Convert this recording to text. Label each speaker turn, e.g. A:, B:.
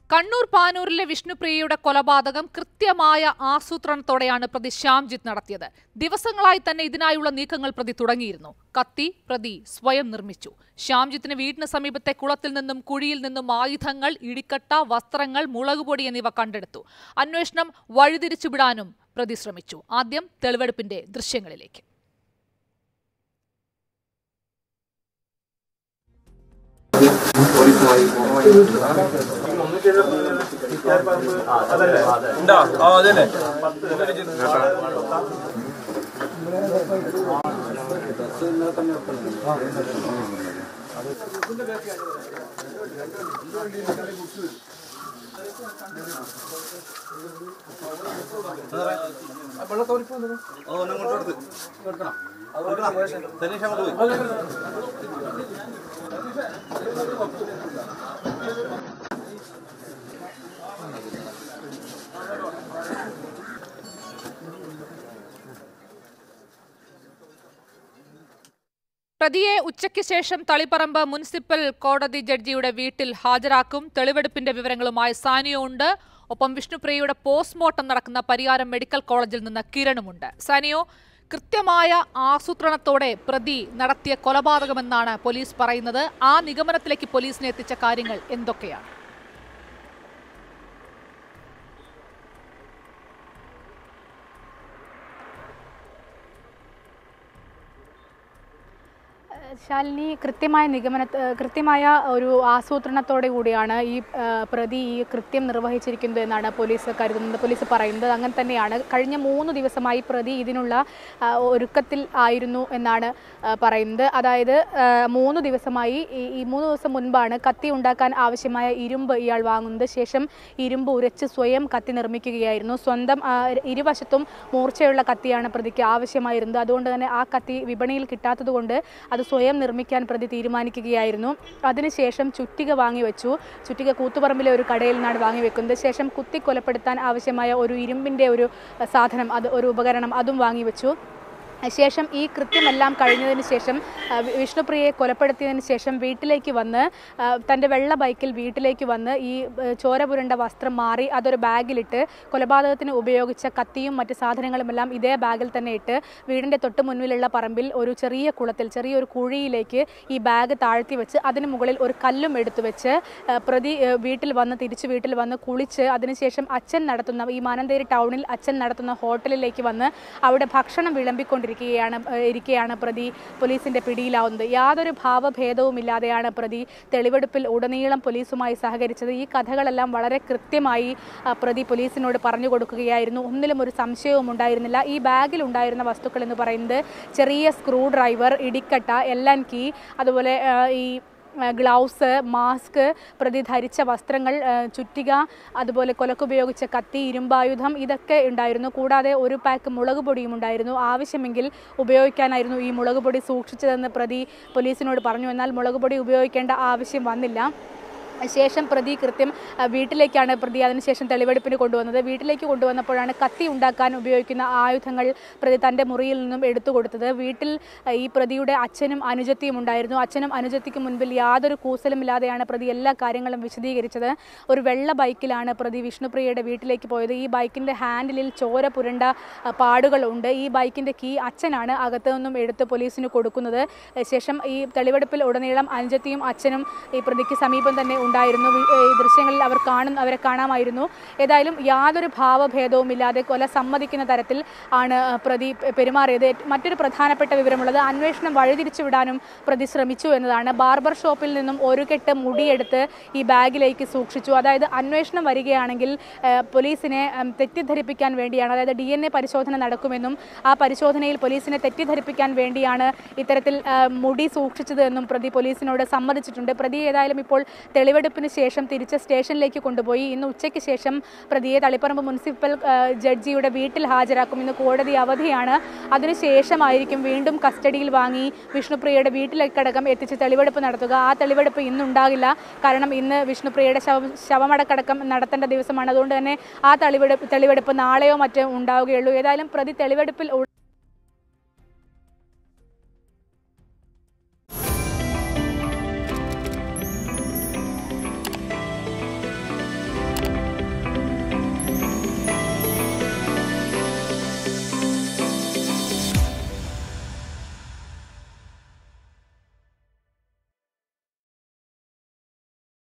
A: കണ്ണൂർ പാനൂരിലെ വിഷ്ണുപ്രിയയുടെ കൊലപാതകം കൃത്യമായ ആസൂത്രണത്തോടെയാണ് പ്രതി ശ്യാംജിത്ത് നടത്തിയത് ദിവസങ്ങളായി തന്നെ ഇതിനായുള്ള നീക്കങ്ങൾ പ്രതി തുടങ്ങിയിരുന്നു കത്തി പ്രതി സ്വയം നിർമ്മിച്ചു ശ്യാംജിത്തിന് വീടിന് സമീപത്തെ കുളത്തിൽ നിന്നും കുഴിയിൽ നിന്നും ആയുധങ്ങൾ ഇടിക്കട്ട വസ്ത്രങ്ങൾ മുളകുപൊടി എന്നിവ കണ്ടെടുത്തു അന്വേഷണം വഴിതിരിച്ചുവിടാനും പ്രതി ശ്രമിച്ചു ആദ്യം തെളിവെടുപ്പിന്റെ ദൃശ്യങ്ങളിലേക്ക്
B: ഉണ്ടോ ആ അതന്നെ
A: പ്രതിയെ ഉച്ചയ്ക്ക് ശേഷം തളിപ്പറമ്പ് മുനിസിപ്പൽ കോടതി ജഡ്ജിയുടെ വീട്ടിൽ ഹാജരാക്കും തെളിവെടുപ്പിന്റെ വിവരങ്ങളുമായി സാനിയോ ഉണ്ട് ഒപ്പം വിഷ്ണുപ്രിയയുടെ പോസ്റ്റ്മോർട്ടം നടക്കുന്ന പരിയാരം മെഡിക്കൽ കോളേജിൽ നിന്ന് കിരണുമുണ്ട് സാനിയോ കൃത്യമായ ആസൂത്രണത്തോടെ പ്രതി നടത്തിയ കൊലപാതകമെന്നാണ് പോലീസ് പറയുന്നത് ആ നിഗമനത്തിലേക്ക് പോലീസിനെ എത്തിച്ച കാര്യങ്ങൾ എന്തൊക്കെയാണ്
C: ശാലിനി കൃത്യമായ നിഗമന കൃത്യമായ ഒരു ആസൂത്രണത്തോടെ കൂടിയാണ് ഈ ആ, പ്രതി ഈ കൃത്യം നിർവഹിച്ചിരിക്കുന്നത് എന്നാണ് പോലീസ് കരുതുന്നത് പോലീസ് പറയുന്നത് അങ്ങനെ തന്നെയാണ് കഴിഞ്ഞ മൂന്ന് ദിവസമായി പ്രതി ഇതിനുള്ള ആ, ഒരുക്കത്തിൽ ആയിരുന്നു എന്നാണ് ആ, പറയുന്നത് അതായത് ആ, മൂന്ന് ദിവസമായി ഈ ഈ മൂന്ന് ദിവസം മുൻപാണ് കത്തി ഉണ്ടാക്കാൻ ആവശ്യമായ ഇരുമ്പ് ഇയാൾ വാങ്ങുന്നത് ശേഷം ഇരുമ്പ് ഉരച്ച് സ്വയം കത്തി നിർമ്മിക്കുകയായിരുന്നു സ്വന്തം ആ, ഇരുവശത്തും മൂർച്ചയുള്ള കത്തിയാണ് പ്രതിക്ക് ആവശ്യമായിരുന്നത് അതുകൊണ്ട് തന്നെ ആ കത്തി വിപണിയിൽ കിട്ടാത്തതുകൊണ്ട് അത് സ്വയം നിർമ്മിക്കാൻ പ്രതി തീരുമാനിക്കുകയായിരുന്നു അതിനുശേഷം ചുറ്റിക വാങ്ങി വെച്ചു ചുറ്റിക കൂത്തുപറമ്പിലെ ഒരു കടയിൽ നിന്നാണ് വാങ്ങി വെക്കുന്നത് ശേഷം കുത്തി കൊലപ്പെടുത്താൻ ആവശ്യമായ ഒരു ഇരുമ്പിൻ്റെ ഒരു സാധനം അത് ഒരു ഉപകരണം അതും വാങ്ങി വെച്ചു ശേഷം ഈ കൃത്യമെല്ലാം കഴിഞ്ഞതിന് ശേഷം ആ, വി- വിഷ്ണുപ്രിയയെ കൊലപ്പെടുത്തിയതിന് ശേഷം വീട്ടിലേക്ക് വന്ന് ആ, തൻ്റെ വെള്ള ബൈക്കിൽ വീട്ടിലേക്ക് വന്ന് ഈ ആ, ചോര പുരണ്ട വസ്ത്രം മാറി അതൊരു ബാഗിലിട്ട് കൊലപാതകത്തിന് ഉപയോഗിച്ച കത്തിയും മറ്റ് സാധനങ്ങളുമെല്ലാം ഇതേ ബാഗിൽ തന്നെ ഇട്ട് വീടിൻ്റെ തൊട്ട് മുന്നിലുള്ള പറമ്പിൽ ഒരു ചെറിയ കുളത്തിൽ ചെറിയൊരു കുഴിയിലേക്ക് ഈ ബാഗ് താഴ്ത്തി വെച്ച് അതിന് മുകളിൽ ഒരു കല്ലും എടുത്തു വെച്ച് ആ, പ്രതി ആ, വീട്ടിൽ വന്ന് തിരിച്ച് വീട്ടിൽ വന്ന് കുളിച്ച് അതിനുശേഷം അച്ഛൻ നടത്തുന്ന ഈ മാനന്തേരി ടൗണിൽ അച്ഛൻ നടത്തുന്ന ഹോട്ടലിലേക്ക് വന്ന് അവിടെ ഭക്ഷണം വിളമ്പിക്കൊണ്ടിരിക്കുകയാണ് ആ, ഇരിക്കെയാണ് പ്രതി പോലീസിന്റെ പിടിയിലാവുന്നത് യാതൊരു ഭാവഭേദവും ഇല്ലാതെയാണ് പ്രതി തെളിവെടുപ്പിൽ ഉടനീളം പോലീസുമായി സഹകരിച്ചത് ഈ കഥകളെല്ലാം വളരെ കൃത്യമായി ആ, പ്രതി പോലീസിനോട് പറഞ്ഞു കൊടുക്കുകയായിരുന്നു ഒന്നിലും ഒരു സംശയവും ഉണ്ടായിരുന്നില്ല ഈ ബാഗിൽ ഉണ്ടായിരുന്ന വസ്തുക്കൾ എന്ന് പറയുന്നത് ചെറിയ സ്ക്രൂ ഡ്രൈവർ ഇടിക്കട്ട എല്ലൻ കീ അതുപോലെ ആ, ഈ ഗ്ലൗസ് മാസ്ക് പ്രതി ധരിച്ച വസ്ത്രങ്ങൾ ആ, ചുറ്റിക അതുപോലെ കൊലക്കുപയോഗിച്ച കത്തി ഇരുമ്പായുധം ഇതൊക്കെ ഉണ്ടായിരുന്നു കൂടാതെ ഒരു പാക്ക് മുളക് പൊടിയും ഉണ്ടായിരുന്നു ആവശ്യമെങ്കിൽ ഉപയോഗിക്കാനായിരുന്നു ഈ മുളക് പൊടി സൂക്ഷിച്ചതെന്ന് പ്രതി പോലീസിനോട് പറഞ്ഞു എന്നാൽ മുളക് പൊടി ഉപയോഗിക്കേണ്ട ആവശ്യം വന്നില്ല ശേഷം പ്രതി കൃത്യം ആ, വീട്ടിലേക്കാണ് പ്രതി അതിനുശേഷം തെളിവെടുപ്പിന് കൊണ്ടുവന്നത് വീട്ടിലേക്ക് കൊണ്ടുവന്നപ്പോഴാണ് കത്തി ഉണ്ടാക്കാൻ ഉപയോഗിക്കുന്ന ആയുധങ്ങൾ പ്രതി തൻ്റെ മുറിയിൽ നിന്നും എടുത്തു കൊടുത്തത് വീട്ടിൽ ആ, ഈ പ്രതിയുടെ അച്ഛനും അനുജത്തിയും ഉണ്ടായിരുന്നു അച്ഛനും അനുജത്തിക്കും മുൻപിൽ യാതൊരു കൂസലുമില്ലാതെയാണ് പ്രതി എല്ലാ കാര്യങ്ങളും വിശദീകരിച്ചത് ഒരു വെള്ള ബൈക്കിലാണ് പ്രതി വിഷ്ണുപ്രിയയുടെ വീട്ടിലേക്ക് പോയത് ഈ ബൈക്കിൻ്റെ ഹാൻഡിലിൽ ചോര പുരണ്ട ആ, പാടുകളുണ്ട് ഈ ബൈക്കിൻ്റെ കീ അച്ഛനാണ് അകത്തു നിന്നും എടുത്ത് പോലീസിന് കൊടുക്കുന്നത് ഏ, ശേഷം ഈ തെളിവെടുപ്പിൽ ഉടനീളം അനുജത്തിയും അച്ഛനും ഈ പ്രതിക്ക് സമീപം തന്നെ ഉണ്ടായിരുന്നു വി- ഏ, ഈ ദൃശ്യങ്ങളിൽ അവർ കാണും അവരെ കാണാമായിരുന്നു ഏതായാലും യാതൊരു ഭാവഭേദവും ഇല്ലാതെ കൊല സമ്മതിക്കുന്ന തരത്തിൽ ആണ് ആ, പ്രതി പെ- പെരുമാറിയത് മറ്റൊരു പ്രധാനപ്പെട്ട വിവരമുള്ളത് അന്വേഷണം വഴിതിരിച്ചു വിടാനും പ്രതി ശ്രമിച്ചു എന്നതാണ് ബാർബർ ഷോപ്പിൽ നിന്നും ഒരു കെട്ട് മുടിയെടുത്ത് ഈ ബാഗിലേക്ക് സൂക്ഷിച്ചു അതായത് അന്വേഷണം വരികയാണെങ്കിൽ ആ, പോലീസിനെ ഉം, തെറ്റിദ്ധരിപ്പിക്കാൻ വേണ്ടിയാണ് അതായത് ഡി എൻ എ പരിശോധന നടക്കുമെന്നും ആ പരിശോധനയിൽ പോലീസിനെ തെറ്റിദ്ധരിപ്പിക്കാൻ വേണ്ടിയാണ് ഇത്തരത്തിൽ ആ, മുടി സൂക്ഷിച്ചത് എന്നും പ്രതി പോലീസിനോട് സമ്മതിച്ചിട്ടുണ്ട് പ്രതി ഏതായാലും ഇപ്പോൾ തെളിവെടുപ്പിന് ശേഷം തിരിച്ച് സ്റ്റേഷനിലേക്ക് കൊണ്ടുപോയി ഇന്ന് ഉച്ചയ്ക്ക് ശേഷം പ്രതിയെ തളിപ്പറമ്പ് മുനിസിപ്പൽ ആ, ജഡ്ജിയുടെ വീട്ടിൽ ഹാജരാക്കും ഇന്ന് കോടതി അവധിയാണ് അതിനുശേഷമായിരിക്കും വീണ്ടും കസ്റ്റഡിയിൽ വാങ്ങി വിഷ്ണുപ്രിയയുടെ വീട്ടിലേക്കടക്കം എത്തിച്ച് തെളിവെടുപ്പ് നടത്തുക ആ തെളിവെടുപ്പ് ഇന്നുണ്ടാകില്ല കാരണം ഇന്ന് വിഷ്ണുപ്രിയയുടെ ശവ ശവമടക്കടക്കം നടത്തേണ്ട ദിവസമാണ് അതുകൊണ്ട് തന്നെ ആ തെളിവെടുപ്പ് തെളിവെടുപ്പ് നാളെയോ മറ്റോ ഉണ്ടാവുകയുള്ളൂ ഏതായാലും പ്രതി തെളിവെടുപ്പിൽ ഉ-